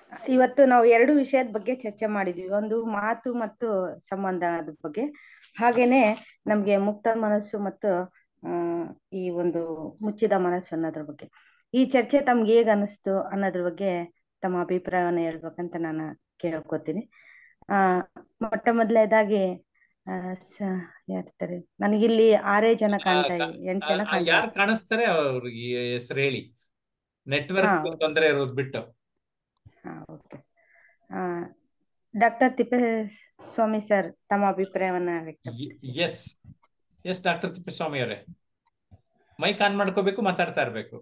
ಇವತ್ತು ನಾವು ಎರಡು ವಿಷಯದ ಬಗ್ಗೆ ಚರ್ಚೆ ಮಾಡಿದ್ವಿ ಒಂದು ಮಾತು ಮತ್ತು ಸಂಬಂಧದ ಬಗ್ಗೆ ಹಾಗೇನೆ ನಮ್ಗೆ ಮುಕ್ತ ಮನಸ್ಸು ಮತ್ತು ಆ ಈ ಒಂದು ಮುಚ್ಚಿದ ಮನಸ್ಸು ಅನ್ನೋದ್ರ ಬಗ್ಗೆ ಈ ಚರ್ಚೆ ತಮ್ಗೆ ಹೇಗ್ ಅನಿಸ್ತು ಅನ್ನೋದ್ರ ಬಗ್ಗೆ ತಮ್ಮ ಅಭಿಪ್ರಾಯವನ್ನ ಹೇಳ್ಬೇಕಂತ ನಾನು ಕೇಳ್ಕೊತೀನಿ ಆ ಮೊಟ್ಟ ಮೊದಲನೇದಾಗಿ ಆ ಸ- ಯಾರಿರ್ತಾರೆ ನನಗಿಲ್ಲಿ ಆರೇ ಜನ ಕಾಣ್ತಾ ಆ, ಇದೆ ಎಂಟು ಜನ ಆ, ಕಾಣ್ತಾ ಯಾರು ಇದೆ ಕಾಣಿಸ್ತಾರೆ ಅವ್ರಿಗೆ ಹೆಸರು ಹೇಳಿ ನೆಟ್ವರ್ಕ್ ಹಾ ತೊಂದರೆ ಇರೋದು ಬಿಟ್ಟು ಹಾ ಓಕೆ ಆ ಡಾಕ್ಟರ್ ತಿಪ್ಪೇಸ್ವಾಮಿ ಸರ್ ತಮ್ಮ ಅಭಿಪ್ರಾಯವನ್ನ ವ್ಯಕ್ತಪಡಿಸಿ ಎಸ್ ಎಸ್ ಡಾಕ್ಟರ್ ತಿಪ್ಪೇಸ್ವಾಮಿ ಅವರೇ ಮೈಕ್ ಆನ್ ಮಾಡ್ಕೋಬೇಕು ಮಾತಾಡ್ತಾ ಇರ್ಬೇಕು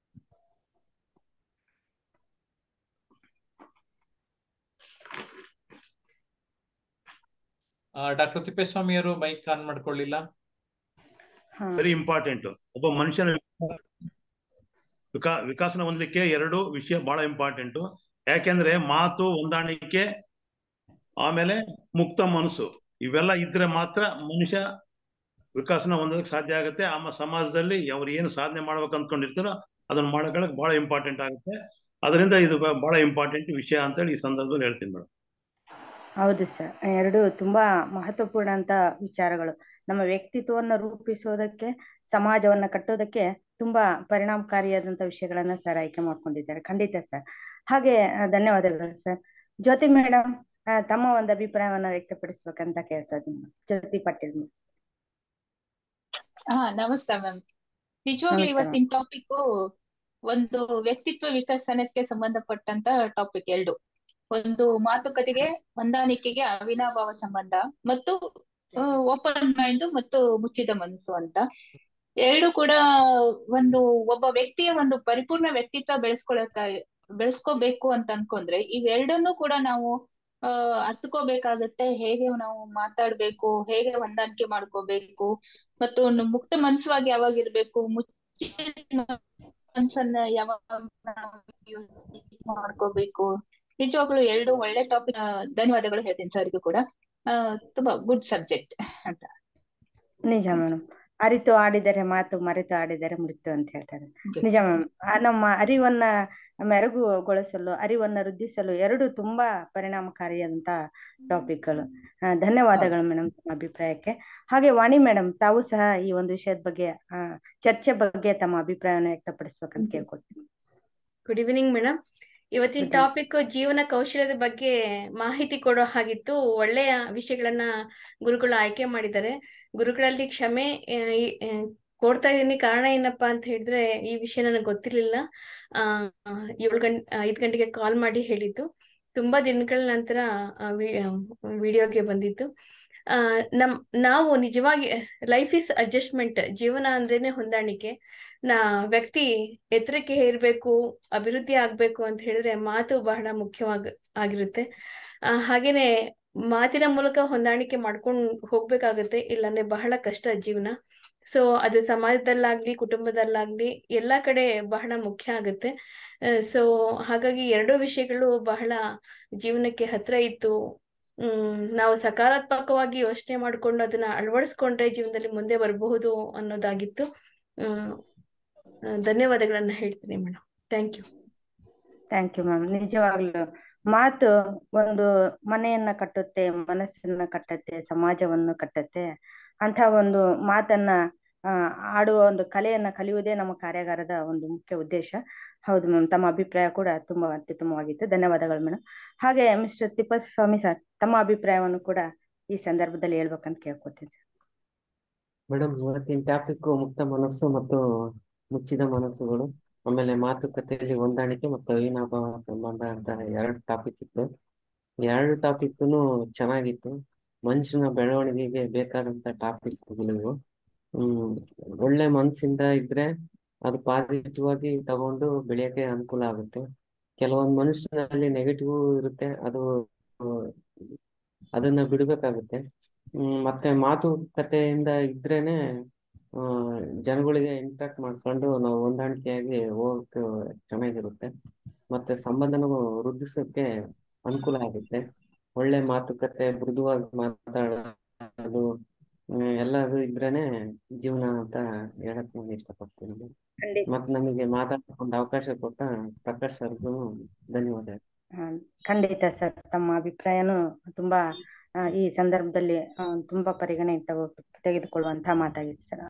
ಡಾಕ್ಟರ್ ತಿಪ್ಪೇಸ್ವಾಮಿ ಅವರು ಮೈಕ್ ಆನ್ ಮಾಡ್ಕೊಳ್ಳಿಲ್ಲ ಹಾ ವೆರಿ ಇಂಪಾರ್ಟೆಂಟ್ ಒಬ್ಬ ಮನುಷ್ಯನ ವಿಕಾ ವಿಕಾಸನ ಹೊಂದಲಿಕ್ಕೆ ಎರಡು ವಿಷಯ ಬಹಳ ಇಂಪಾರ್ಟೆಂಟ್ ಯಾಕೆಂದ್ರೆ ಮಾತು ಹೊಂದಾಣಿಕೆ ಆಮೇಲೆ ಮುಕ್ತ ಮನಸ್ಸು ಇವೆಲ್ಲ ಇದ್ರೆ ಮಾತ್ರ ಮನುಷ್ಯ ವಿಕಾಸನ ಹೊಂದೋದಕ್ಕೆ ಸಾಧ್ಯ ಆಗುತ್ತೆ ಆಮೇಲೆ ಸಮಾಜದಲ್ಲಿ ಅವ್ರು ಏನು ಸಾಧನೆ ಮಾಡ್ಬೇಕು ಅಂದ್ಕೊಂಡಿರ್ತಾರೋ ಅದನ್ನ ಮಾಡೋಕೆ ಬಹಳ ಇಂಪಾರ್ಟೆಂಟ್ ಆಗುತ್ತೆ ಅದರಿಂದ ಇದು ಬ- ಬಹಳ ಇಂಪಾರ್ಟೆಂಟ್ ವಿಷಯ ಅಂತೇಳಿ ಈ ಸಂದರ್ಭದಲ್ಲಿ ಹೇಳ್ತೀನಿ ಮೇಡಮ್ ಹೌದು ಸರ್ ಎರಡು ತುಂಬಾ ಮಹತ್ವಪೂರ್ಣ ಅಂತ ವಿಚಾರಗಳು ನಮ್ಮ ವ್ಯಕ್ತಿತ್ವವನ್ನ ರೂಪಿಸೋದಕ್ಕೆ ಸಮಾಜವನ್ನ ಕಟ್ಟೋದಕ್ಕೆ ತುಂಬಾ ಪರಿಣಾಮಕಾರಿಯಾದಂತ ವಿಷಯಗಳನ್ನ ಸರ್ ಆಯ್ಕೆ ಮಾಡ್ಕೊಂಡಿದ್ದಾರೆ ಖಂಡಿತ ಸರ್ ಹಾಗೆ ಆ, ಧನ್ಯವಾದಗಳು ಸರ್ ಜ್ಯೋತಿ ಮೇಡಮ್ ತಮ್ಮ ಒಂದು ಅಭಿಪ್ರಾಯವನ್ನ ವ್ಯಕ್ತಪಡಿಸ್ಬೇಕಂತ ಕೇಳ್ತಾ ಇದ್ದೀನಿ ಜ್ಯೋತಿ ಪಾಟೀಲ್ ma'am. ಹಾ ನಮಸ್ತೆ ಮ್ಯಾಮ್ ನಿಜವಾಗ್ಲೂ ನಮಸ್ತೆ ಮ್ಯಾಮ್ ಇವತ್ತಿನ ಟಾಪಿಕ್ ಒಂದು ವ್ಯಕ್ತಿತ್ವ ವಿಕಸನಕ್ಕೆ ಸಂಬಂಧಪಟ್ಟಂತ ಟಾಪಿಕ್ ಎರಡು ಒಂದು ಮಾತುಕತೆಗೆ ಹೊಂದಾಣಿಕೆಗೆ ಅವಿನಾಭಾವ ಸಂಬಂಧ ಮತ್ತು ಓಪನ್ ಮೈಂಡ್ ಮತ್ತು ಮುಚ್ಚಿದ ಮನಸ್ಸು ಅಂತ ಎರಡು ಕೂಡ ಒಂದು ಒಬ್ಬ ವ್ಯಕ್ತಿಯ ಒಂದು ಪರಿಪೂರ್ಣ ವ್ಯಕ್ತಿತ್ವ ಬೆಳೆಸ್ಕೊಳಕ ಬೆಳೆಸ್ಕೋಬೇಕು ಅಂತ ಅನ್ಕೊಂಡ್ರೆ ಇವೆರಡನ್ನೂ ಕೂಡ ನಾವು ಆ ಅರ್ಥಕೋಬೇಕಾಗತ್ತೆ ಹೇಗೆ ನಾವು ಮಾತಾಡ್ಬೇಕು ಹೇಗೆ ಹೊಂದಾಣಿಕೆ ಮಾಡ್ಕೋಬೇಕು ಮತ್ತು ಒಂದು ಮುಕ್ತ ಮನಸ್ಸಾಗಿ ಯಾವಾಗ ಇರ್ಬೇಕು ಮುಚ್ಚಿದ ಮನ್ಸನ್ನ ಯಾವಾಗ ನಾವು use ಮಾಡ್ಕೋಬೇಕು ನಿಜವಾಗ್ಲೂ ಎರಡು ಒಳ್ಳೆ ಟಾಪಿಕ್ ಧನ್ಯವಾದಗಳು ಹೇಳ್ತೀನಿ ಸರ್ಗೂ ಕೂಡ ಆ ತುಂಬಾ ಗುಡ್ ಸಬ್ಜೆಕ್ಟ್ ಅಂತ ನಿಜ ಮೇಡಮ್ ಅರಿತು ಆಡಿದರೆ ಮಾತು ಮರೆತು ಆಡಿದರೆ ಮೃತ್ಯು ಅಂತ ಹೇಳ್ತಾರೆ Okay. ನಿಜ ಮ್ಯಾಮ್ ನಮ್ಮ ಅರಿವನ್ನ ಮೆರುಗುಗೊಳಿಸಲು ಅರಿವನ್ನ ವೃದ್ಧಿಸಲು ಎರಡು ತುಂಬಾ ಪರಿಣಾಮಕಾರಿಯಾದಂತ ಟಾಪಿಕ್ಗಳು ಆ, ಧನ್ಯವಾದಗಳು ಮೇಡಮ್ ತಮ್ಮ ಅಭಿಪ್ರಾಯಕ್ಕೆ ಹಾಗೆ ವಾಣಿ ಮೇಡಮ್ ತಾವು ಸಹ ಈ ಒಂದು ವಿಷಯದ ಬಗ್ಗೆ ಆ, ಚರ್ಚೆ ಬಗ್ಗೆ ತಮ್ಮ ಅಭಿಪ್ರಾಯವನ್ನು ವ್ಯಕ್ತಪಡಿಸ್ಬೇಕಂತ ಕೇಳ್ಕೊಳ್ತೀನಿ ಗುಡ್ ಈವ್ನಿಂಗ್ ಮೇಡಮ್ ಇವತ್ತಿನ Good evening. ಟಾಪಿಕ್ ಜೀವನ ಕೌಶಲ್ಯದ ಬಗ್ಗೆ ಮಾಹಿತಿ ಕೊಡೋ ಹಾಗಿತ್ತು ಒಳ್ಳೆಯ ವಿಷಯಗಳನ್ನ ಗುರುಗಳು ಆಯ್ಕೆ ಮಾಡಿದ್ದಾರೆ ಗುರುಗಳಲ್ಲಿ ಕ್ಷಮೆ ಆ, ಈ, ಆ, ಕೋಡ್ತಾ ಇದೀನಿ ಕಾರಣ ಏನಪ್ಪಾ ಅಂತ ಹೇಳಿದ್ರೆ ಈ ವಿಷಯ ನನಗೆ ಗೊತ್ತಿರ್ಲಿಲ್ಲ ಆ ಏಳು ಗಂಟೆ ಐದು ಗಂಟೆಗೆ ಕಾಲ್ ಮಾಡಿ ಹೇಳಿದ್ದು ತುಂಬಾ ದಿನಗಳ ನಂತರ ವಿಡಿಯೋಗೆ ಬಂದಿದ್ದು ಆ ನಮ್ ನಾವು ನಿಜವಾಗಿ ಲೈಫ್ ಇಸ್ ಅಡ್ಜಸ್ಟ್ಮೆಂಟ್ ಜೀವನ ಅಂದ್ರೇನೆ ಹೊಂದಾಣಿಕೆ ನಾ ವ್ಯಕ್ತಿ ಎತ್ತರಕ್ಕೆ ಏರ್ಬೇಕು ಅಭಿವೃದ್ಧಿ ಆಗ್ಬೇಕು ಅಂತ ಹೇಳಿದ್ರೆ ಮಾತು ಬಹಳ ಮುಖ್ಯವಾಗ ಆಗಿರುತ್ತೆ ಆ, ಹಾಗೇನೆ ಮಾತಿನ ಮೂಲಕ ಹೊಂದಾಣಿಕೆ ಮಾಡ್ಕೊಂಡು ಹೋಗ್ಬೇಕಾಗತ್ತೆ ಇಲ್ಲಾಂದ್ರೆ ಬಹಳ ಕಷ್ಟ ಜೀವನ ಸೊ ಅದು ಸಮಾಜದಲ್ಲಾಗ್ಲಿ ಕುಟುಂಬದಲ್ಲಾಗ್ಲಿ ಎಲ್ಲಾ ಕಡೆ ಬಹಳ ಮುಖ್ಯ ಆಗುತ್ತೆ ಸೊ ಹಾಗಾಗಿ ಎರಡೂ ವಿಷಯಗಳು ಬಹಳ ಜೀವನಕ್ಕೆ ಹತ್ರ ಇತ್ತು ಹ್ಮ್ ನಾವು ಸಕಾರಾತ್ಮಕವಾಗಿ ಯೋಚನೆ ಮಾಡ್ಕೊಂಡು ಅದನ್ನ ಅಳವಡಿಸ್ಕೊಂಡ್ರೆ ಜೀವನದಲ್ಲಿ ಮುಂದೆ ಬರಬಹುದು ಅನ್ನೋದಾಗಿತ್ತು ಹ್ಮ್ ಆ, ಧನ್ಯವಾದಗಳನ್ನ ಹೇಳ್ತೀನಿ madam thank you thank you ma'am ನಿಜವಾಗ್ಲು ಮಾತು ಒಂದು ಮನೆಯನ್ನ ಕಟ್ಟುತ್ತೆ ಮನಸ್ಸನ್ನ ಕಟ್ಟುತ್ತೆ ಸಮಾಜವನ್ನು ಕಟ್ಟುತ್ತೆ ಅಂತ ಒಂದು ಮಾತನ್ನ ಆ, ಆಡುವ ಒಂದು ಕಲೆಯನ್ನ ಕಲಿಯುವುದೇ ನಮ್ಮ ಕಾರ್ಯಾಗಾರದ ಒಂದು ಮುಖ್ಯ ಉದ್ದೇಶ ಹೌದು ಮ್ಯಾಮ್ ತಮ್ಮ ಅಭಿಪ್ರಾಯ ಕೂಡ ತುಂಬಾ ಅತ್ಯುತ್ತಮವಾಗಿತ್ತು ಧನ್ಯವಾದಗಳು ಮೇಡಮ್ ಹಾಗೆ ಮಿಸ್ಟರ್ ತಿಪ್ಪಸ್ವಾಮಿ ಸರ್ ತಮ್ಮ ಅಭಿಪ್ರಾಯವನ್ನು ಕೂಡ ಈ ಸಂದರ್ಭದಲ್ಲಿ ಹೇಳ್ಬೇಕಂತ ಕೇಳ್ಕೊತೀನಿ ಸರ್ ಮೇಡಮ್ ಇವತ್ತಿನ ಟಾಪಿಕ್ ಮುಕ್ತ ಮನಸ್ಸು ಮತ್ತು ಮುಚ್ಚಿದ ಮನಸ್ಸುಗಳು ಆಮೇಲೆ ಮಾತುಕತೆಯಲ್ಲಿ ಹೊಂದಾಣಿಕೆ ಮತ್ತು ಅವಿನಾಭಾವ ಸಂಬಂಧ ಅಂತ ಎರಡು ಟಾಪಿಕ್ ಇತ್ತು ಎರಡು ಟಾಪಿಕ್ನು ಚೆನ್ನಾಗಿತ್ತು ಮನುಷ್ಯನ ಬೆಳವಣಿಗೆಗೆ ಬೇಕಾದಂತ ಟಾಪಿಕ್ಗಳು ಇವು ಹ್ಮ್ ಒಳ್ಳೆ ಮನಸ್ಸಿಂದ ಇದ್ರೆ ಅದು ಪಾಸಿಟಿವ್ ಆಗಿ ತಗೊಂಡು ಬೆಳೆಯಕ್ಕೆ ಅನುಕೂಲ ಆಗುತ್ತೆ ಕೆಲವೊಂದು ಮನುಷ್ಯನಲ್ಲಿ ನೆಗೆಟಿವ್ ಇರುತ್ತೆ ಅದು ಆ, ಅದನ್ನ ಬಿಡ್ಬೇಕಾಗುತ್ತೆ ಹ್ಮ್ ಮತ್ತೆ ಮಾತುಕತೆಯಿಂದ ಇದ್ರೇನೆ ಆ ಜನಗಳಿಗೆ ಇಂಟ್ರಾಕ್ಟ್ ಮಾಡ್ಕೊಂಡು ನಾವು ಹೊಂದಾಣಿಕೆಯಾಗಿ ಹೋಗಕ್ಕೆ ಚೆನ್ನಾಗಿರುತ್ತೆ ಮತ್ತೆ ಸಂಬಂಧನ ವೃದ್ಧಿಸಕ್ಕೆ ಅನುಕೂಲ ಆಗುತ್ತೆ ಒಳ್ಳೆ ಮಾತುಕತೆ ಮೃದುವಾಗಿ ಮಾತಾಡೋದು ಹ್ಮ್, ಎಲ್ಲದು ಇದ್ರೇನೆ ಜೀವನ ಅಂತ ಹೇಳಕ್ ನಾನು ಇಷ್ಟಪಡ್ತೀನಿ ಖಂಡಿತ ಮತ್ತೆ ನಮಗೆ ಮಾತಾಡ್ಕೊಂಡು ಅವಕಾಶ ಕೊಟ್ಟ ಪ್ರಕಾಶ್ ಸರ್ಗೂ ಧನ್ಯವಾದ ಆ, ಖಂಡಿತ ಸರ್ ತಮ್ಮ ಅಭಿಪ್ರಾಯನೂ ತುಂಬಾ ಆ, ಈ ಸಂದರ್ಭದಲ್ಲಿ ಆ, ತುಂಬಾ ಪರಿಗಣನೆ ತಗೊ ತೆಗೆದುಕೊಳ್ಳುವಂತಹ ಮಾತಾಗಿದೆ ಸರ್